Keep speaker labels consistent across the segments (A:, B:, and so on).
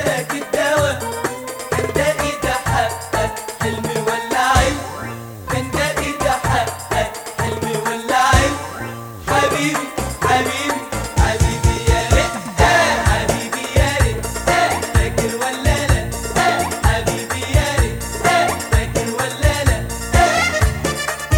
A: اداك الدواء كان ده اذا حقق حلم ولا علم كان ده اذا حقق حلم ولا علم حبيبي حبيبي حبيبي يا ريت آه حبيبي يا ريت آه فاكر ولا لا آه حبيبي يا ريت آه فاكر ولا لا آه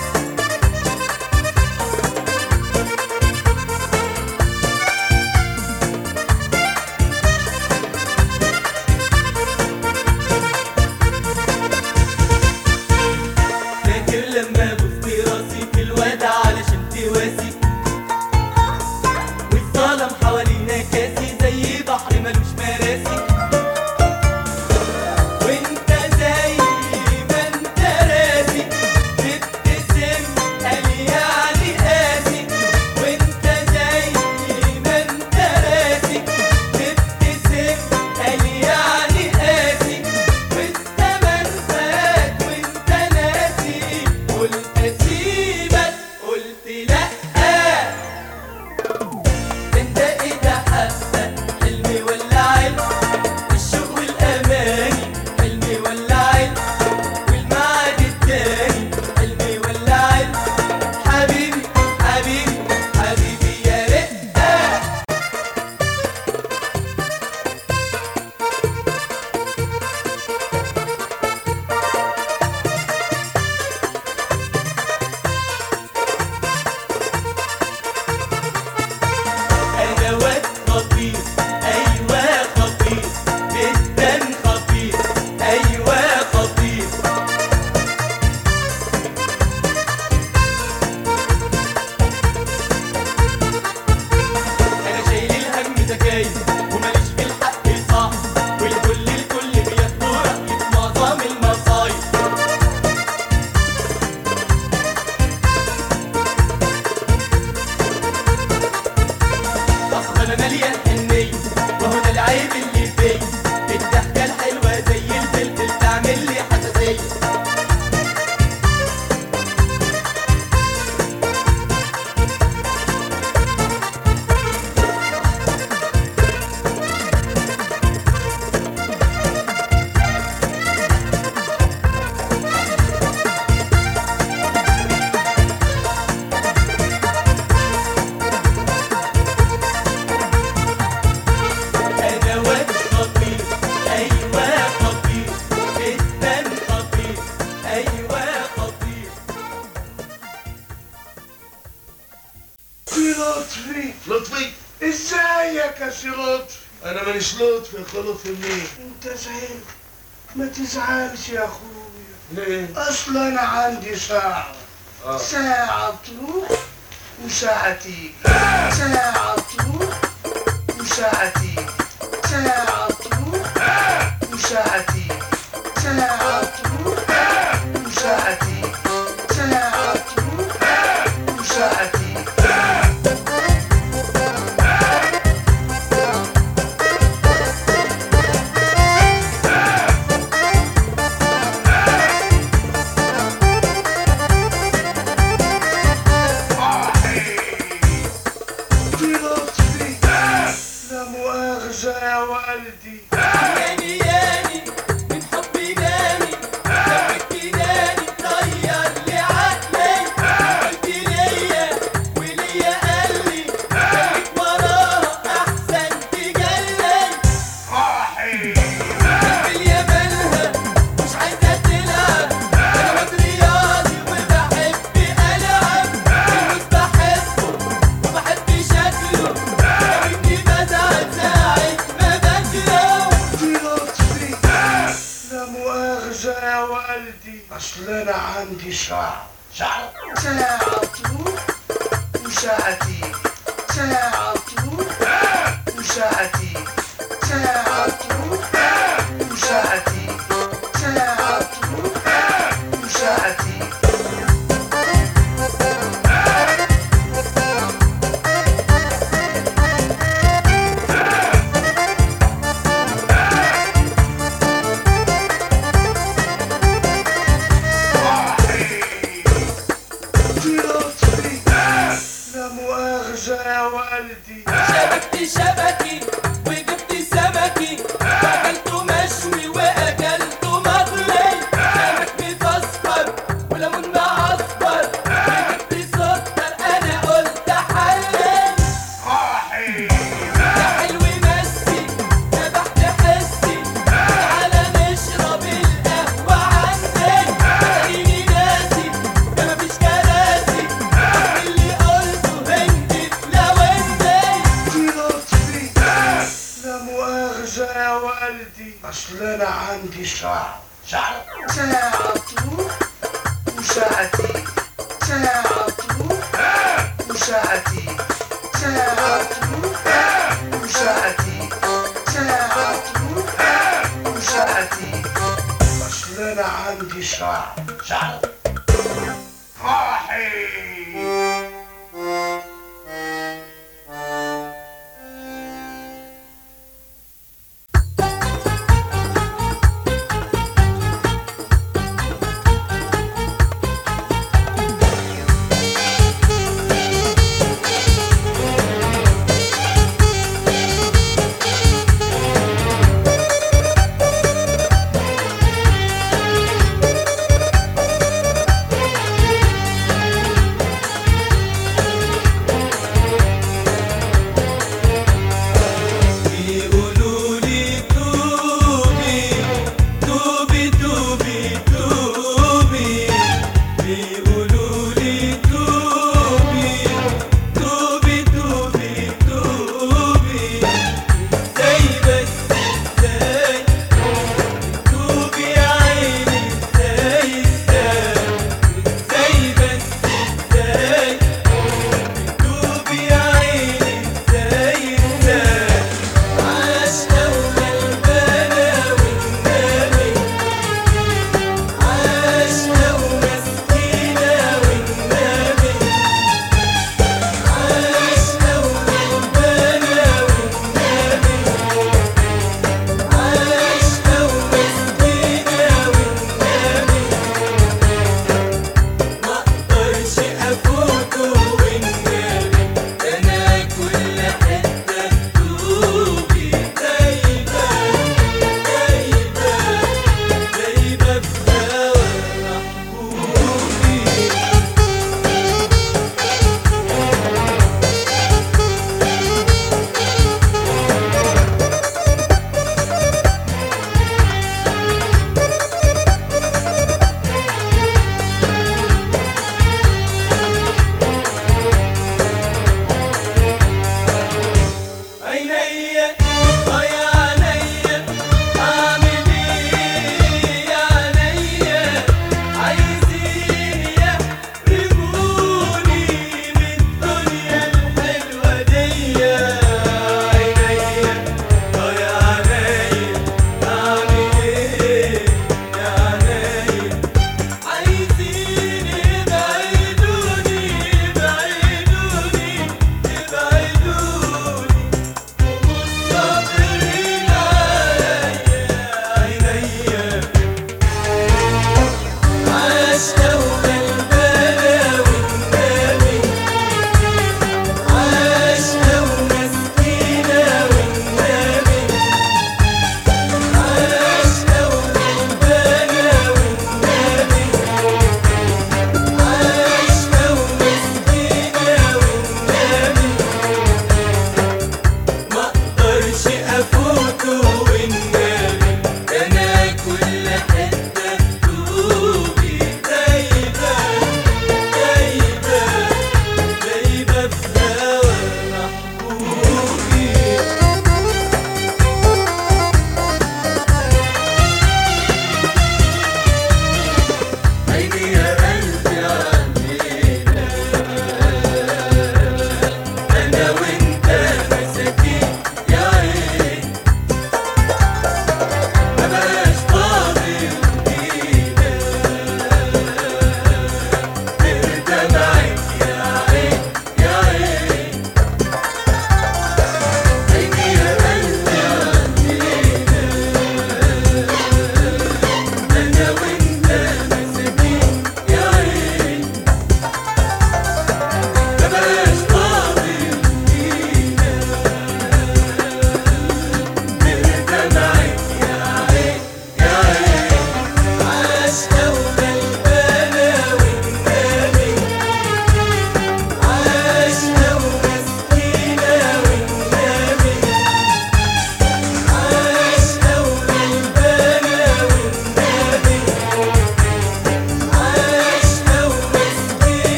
A: فاكر لما بفت راسي في الودع علشان تواسي والظلم حوالينا كاسي زي بحر ملوش مراسي وانت زي ما انت راسي تبتسم قال يعني قاسي وانت زي ما انت راسي تبتسم قال يعني قاسي والزمن فات وانت ناسي قلت اسيبك قلت لا انت ايه ده حقق حلمي ولا علم الشوق والاماني حلمي ولا علم والميعاد التاني حلمي ولا علم حبيبي حبيبي حبيبي يا رقة انا واد خطير ايوه خطير جدا خطير ايوه خطير انا شايل الهم زكايا وماليش في الحق صح والكل الكل بياخدوا رايي في معظم المصايب اصل انا مليان حنيه وهو ده العيب اللي فيا الضحكه الحلوه زي الفلفل تعمل لي حساسيه انا واد خطير ايوه خطير جدا خطير ايوه خطير
B: في لطفي
C: لطفي
B: ازيك يا سي لطفي
C: انا مانيش لطفي خلط منين
B: انت زعلت ما تزعلش يا اخويا
C: ليه
B: اصل انا عندي ساعة
C: اه
B: ساعة تروح وساعة تيجي ساعة تروح وساعة تيجي ساعة تروح وساعة تيجي ساعة تروح وساعة تيجي ساعة تروح وساعة تيجي في لطفي لا مؤاخذة يا والدي
A: ياني ياني من حبي ناني لو ناني طير لي عقلي قلت ليا وليا قال لي خليك وراها احسن تجلي الدنيا مالها مش عايزه تلعب انا واد رياضي وبحب العب الموز بحبه وبحب شكله لو اني بزعل ساعة ما باكله
B: في لطفي لا مؤاخذة يا والدي أصل أنا عندي ساعة ساعة ساعة تروح وساعة تيجي ساعة تروح وساعة تيجي ساعة تروح وساعة تيجي ساعة تروح وساعة تيجي في لطفي لا مؤاخذة يا والدي
A: شبكت شبكي وجبت سمكي
B: ازاي يا والدي اصل انا عندي شعر
A: شعر
B: ساعة تروح وساعة تيجي ساعة تروح وساعة تيجي ساعة تروح وساعة تيجي ساعة تروح وساعة تيجي اصل انا عندي شعر
A: شعر
B: صاحي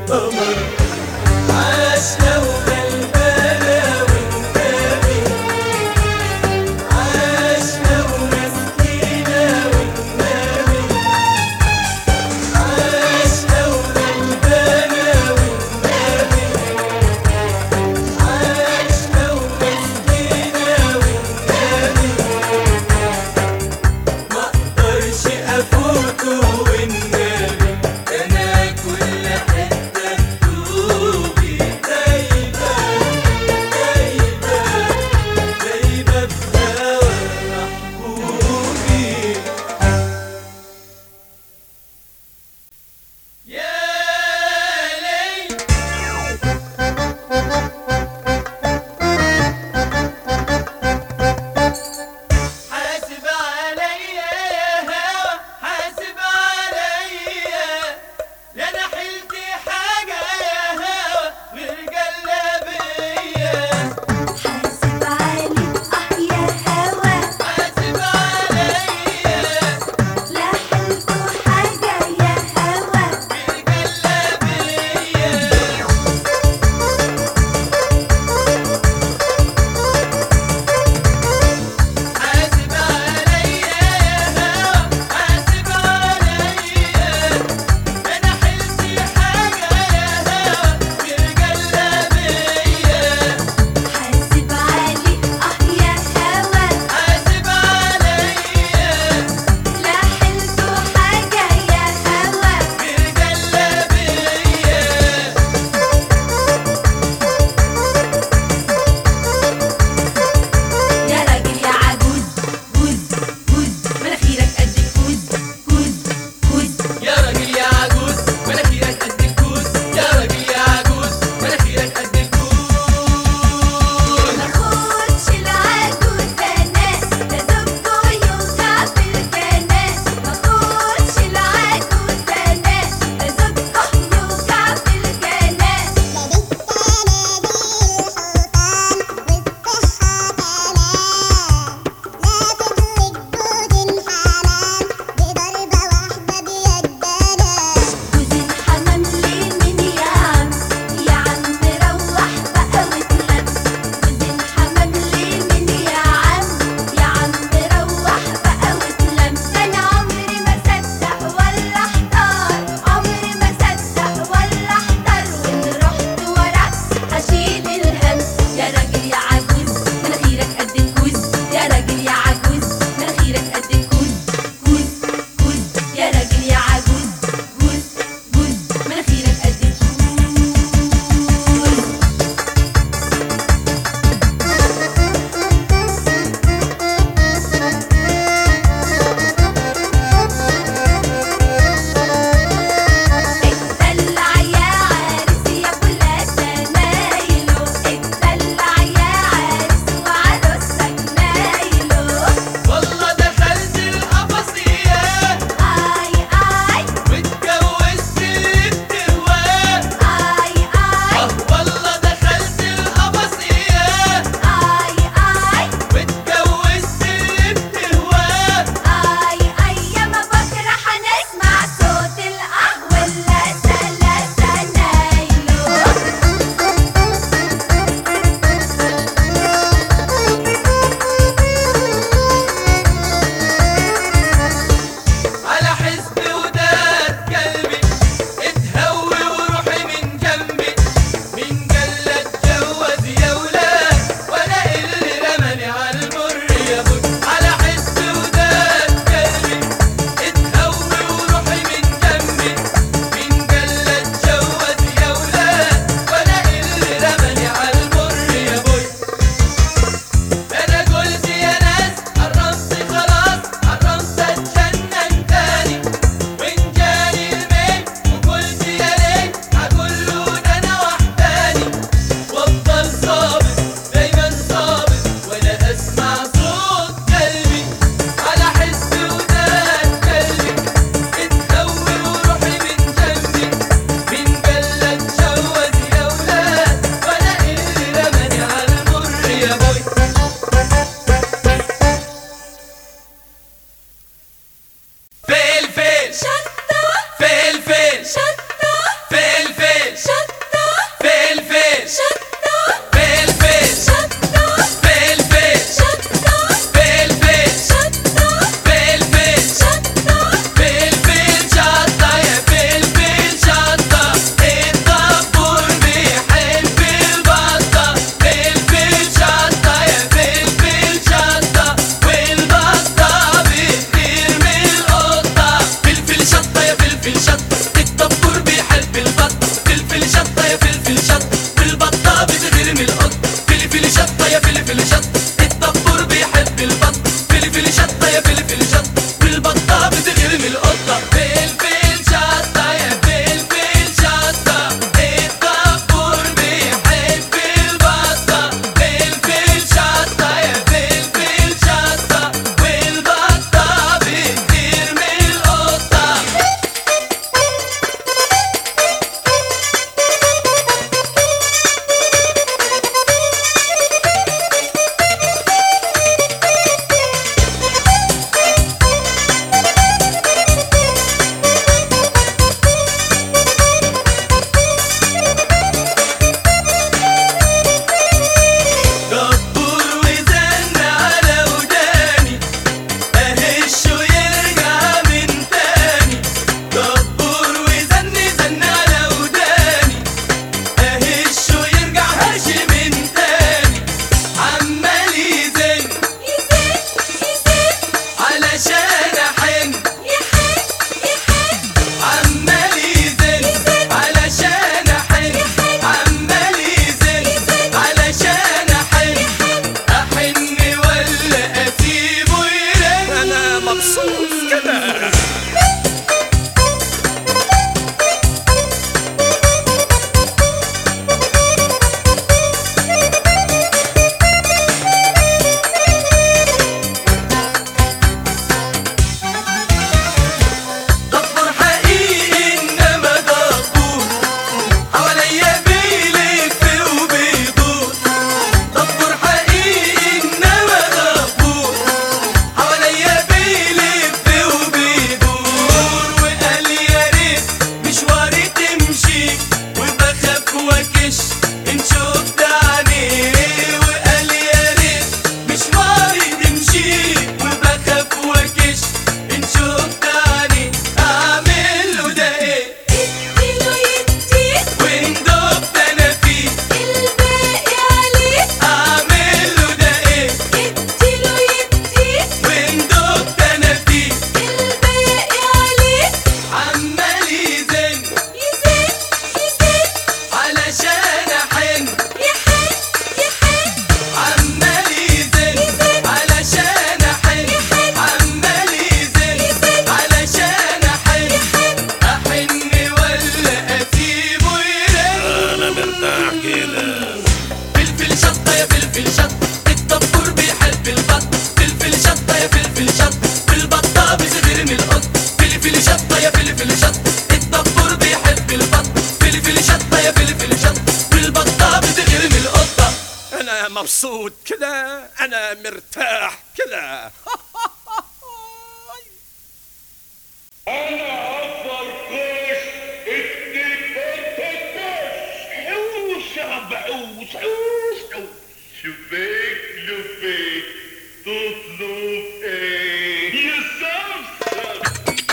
A: القمر عاشنا وغلبانة والنبي عاشنا ومسكينة والنبي عاشنا وغلبانة والنبي عاشنا ومسكينة والنبي ما اقدرش افوته والنبي انا كل حته وكش ان شفت عينيه وقال يا ريت مشواري تمشي وبخاف وكش ان شفت عينيه اعمل له ده ايه
D: اديله يديك
A: وان دبت انا فيه
D: الباقي عليك
A: اعمل له ده ايه
D: اديله يديك
A: وان دبت انا فيه
D: الباقي عليك
A: عمال يزن
D: يزيد يزيد
A: علشان احن
D: يحن يحن
A: عمال يزن علشان احن عمال يزن علشان احن احن ولا اسيبه يرن
C: انا مرتاح كده
A: فلفل شطة يا فلفل شط الدبور بيحب البط فلفل شطة يا فلفل شط بالبطة بصغير من القط فلفل شطة يا فلفل شط الدبور بيحب البط فلفل شطة يا فلفل شط بالبطة بصغير من القطة
C: انا مبسوط كده انا مرتاح كده
E: انا افضل قوس اكتب حوس يا عم حوس حوس حوس شبيك لبيك تطلب ايه يا سمسم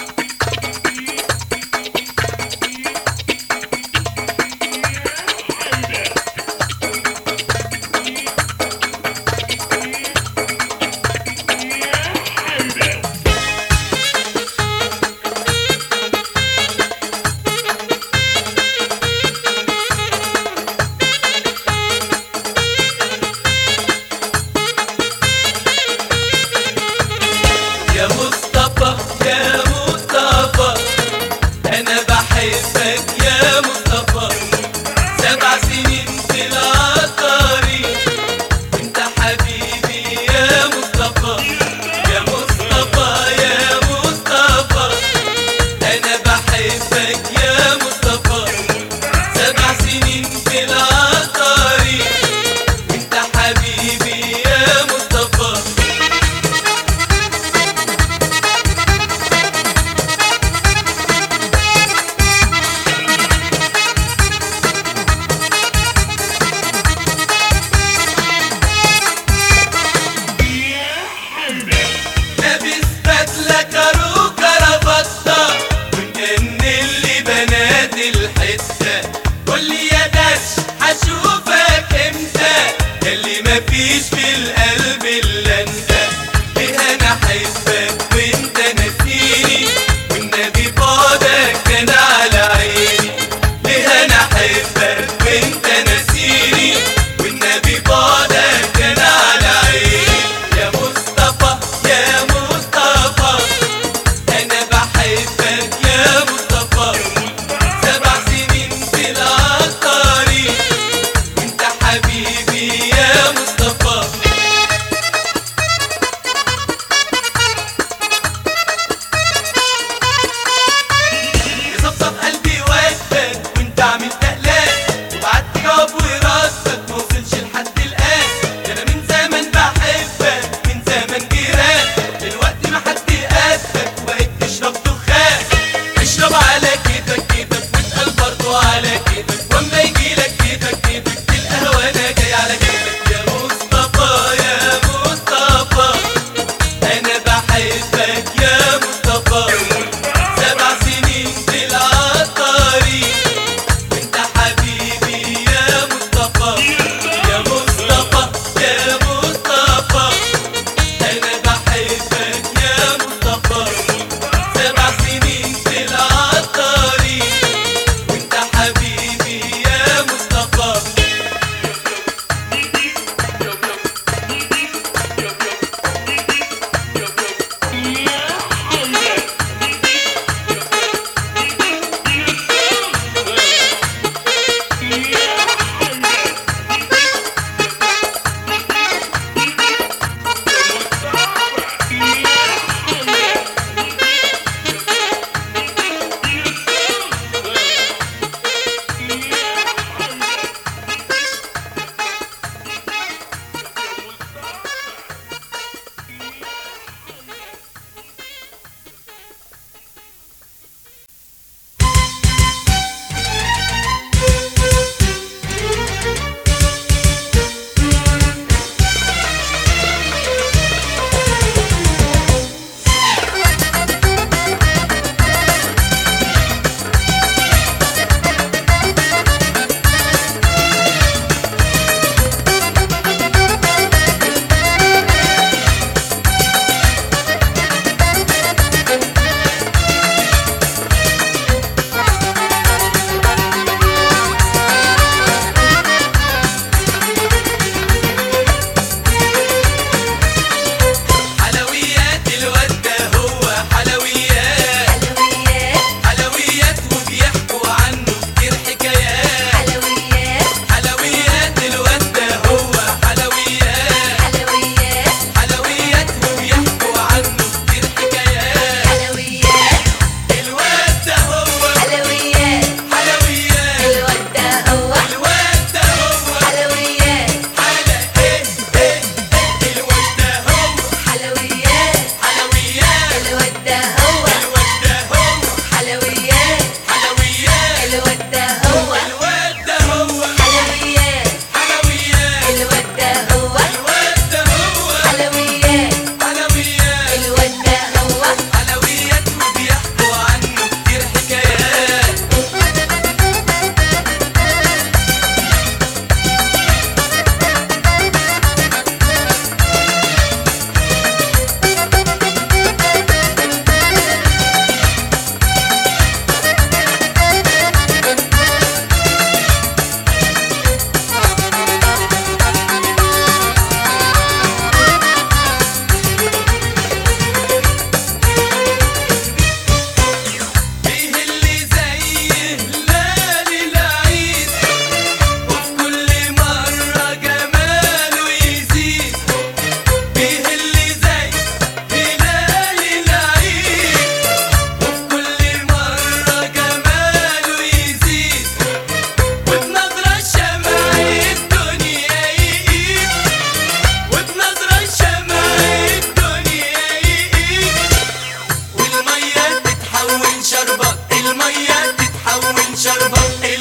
A: يا مصطفى يا مصطفى انا بحبك يا مصطفى سبع سنين في الطريق انت حبيبي يا مصطفى يا مصطفى يا مصطفى انا بحبك يا مصطفى سبع سنين في الطريق انت حبيبي يا مصطفى لابس بدلة كارو كرافتة وكان اللي بنات الحتة قولي يا درش هشوفك امتى اللي مفيش في القلب الا انت ليه انا احبك وانت ناسيني والنبي بعدك كان على عيني ليه انا احبك وانت ناسيني والنبي بعدك كان على عيني يا مصطفى يا مصطفى انا بحبك يا مصطفى سبع سنين في الطريق وانت حبيبي يا مصطفى يصفصف قلبي وقتك وانت عامل تقلق وبعت جواب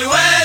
A: وين